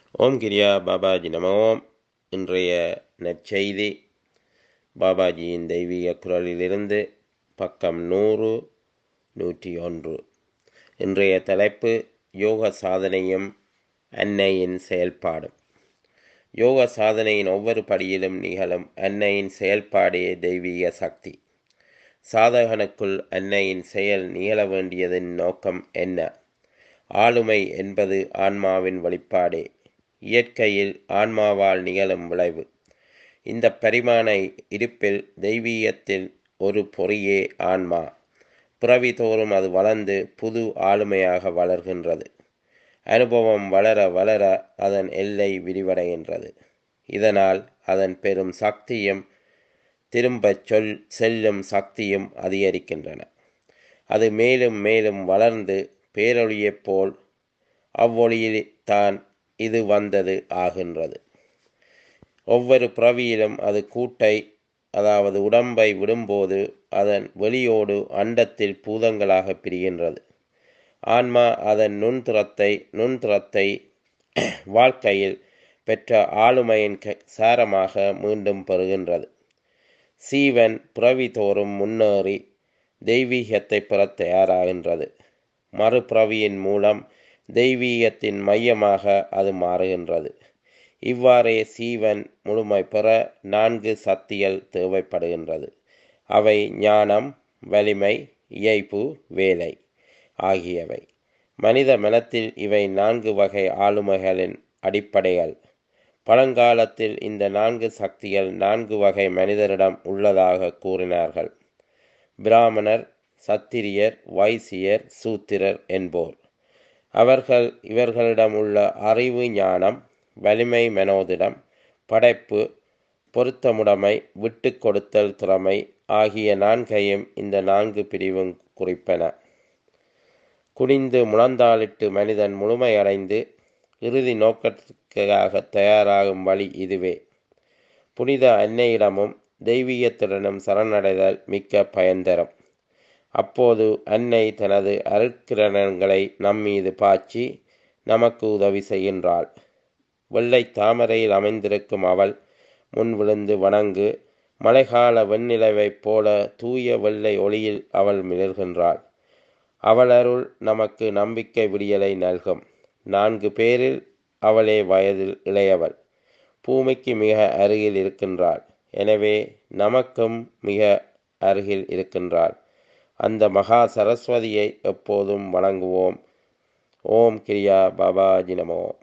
ஓம் கிரியா பாபாஜி நமோ இன்றைய நற்செய்தி பாபாஜியின் தெய்வீக குரலிலிருந்து பக்கம் நூறு நூற்றி ஒன்று இன்றைய தலைப்பு யோக சாதனையும் அன்னையின் செயல்பாடும் யோக சாதனையின் ஒவ்வொரு படியிலும் நிகழும் அன்னையின் செயல்பாடே தெய்வீக சக்தி சாதகனுக்குள் அன்னையின் செயல் நிகழ வேண்டியதன் நோக்கம் என்ன ஆளுமை என்பது ஆன்மாவின் வெளிப்பாடே இயற்கையில் ஆன்மாவால் நிகழும் விளைவு இந்த பரிமாண இருப்பில் தெய்வீகத்தில் ஒரு பொறியே ஆன்மா பிறவி தோறும் அது வளர்ந்து புது ஆளுமையாக வளர்கின்றது அனுபவம் வளர வளர அதன் எல்லை விரிவடைகின்றது இதனால் அதன் பெரும் சக்தியும் திரும்பச் சொல் செல்லும் சக்தியும் அதிகரிக்கின்றன அது மேலும் மேலும் வளர்ந்து பேரொழியைப் போல் அவ்வொழியில் தான் இது வந்தது ஆகின்றது ஒவ்வொரு பிறவியிலும் அது கூட்டை அதாவது உடம்பை விடும்போது அதன் வெளியோடு அண்டத்தில் பூதங்களாக பிரிகின்றது ஆன்மா அதன் நுண்துறத்தை நுண்துறத்தை வாழ்க்கையில் பெற்ற ஆளுமையின் சாரமாக மீண்டும் பெறுகின்றது சீவன் பிறவி தோறும் முன்னேறி தெய்வீகத்தை பெற தயாராகின்றது மறுபிறவியின் மூலம் தெய்வீகத்தின் மையமாக அது மாறுகின்றது இவ்வாறே சீவன் முழுமை பெற நான்கு சக்திகள் தேவைப்படுகின்றது அவை ஞானம் வலிமை இயைப்பு வேலை ஆகியவை மனித மனத்தில் இவை நான்கு வகை ஆளுமைகளின் அடிப்படைகள் பழங்காலத்தில் இந்த நான்கு சக்திகள் நான்கு வகை மனிதரிடம் உள்ளதாக கூறினார்கள் பிராமணர் சத்திரியர் வைசியர் சூத்திரர் என்போர் அவர்கள் இவர்களிடம் உள்ள அறிவு ஞானம் வலிமை மனோதிடம் படைப்பு பொருத்தமுடைமை விட்டு கொடுத்தல் திறமை ஆகிய நான்கையும் இந்த நான்கு பிரிவும் குறிப்பன குனிந்து முழந்தாளிட்டு மனிதன் முழுமையடைந்து இறுதி நோக்கத்திற்காக தயாராகும் வழி இதுவே புனித அன்னையிடமும் தெய்வீகத்துடனும் சரணடைதல் மிக்க பயன்தரும் அப்போது அன்னை தனது அருட்கிரணங்களை நம்மீது பாய்ச்சி நமக்கு உதவி செய்கின்றாள் வெள்ளை தாமரையில் அமைந்திருக்கும் அவள் முன் விழுந்து வணங்கு மழைக்கால வெண்ணிலவைப் போல தூய வெள்ளை ஒளியில் அவள் மிளர்கின்றாள் அவளருள் நமக்கு நம்பிக்கை விடியலை நல்கும் நான்கு பேரில் அவளே வயதில் இளையவள் பூமிக்கு மிக அருகில் இருக்கின்றாள் எனவே நமக்கும் மிக அருகில் இருக்கின்றாள் அந்த மகா சரஸ்வதியை எப்போதும் வணங்குவோம் ஓம் கிரியா பாபாஜி நமோ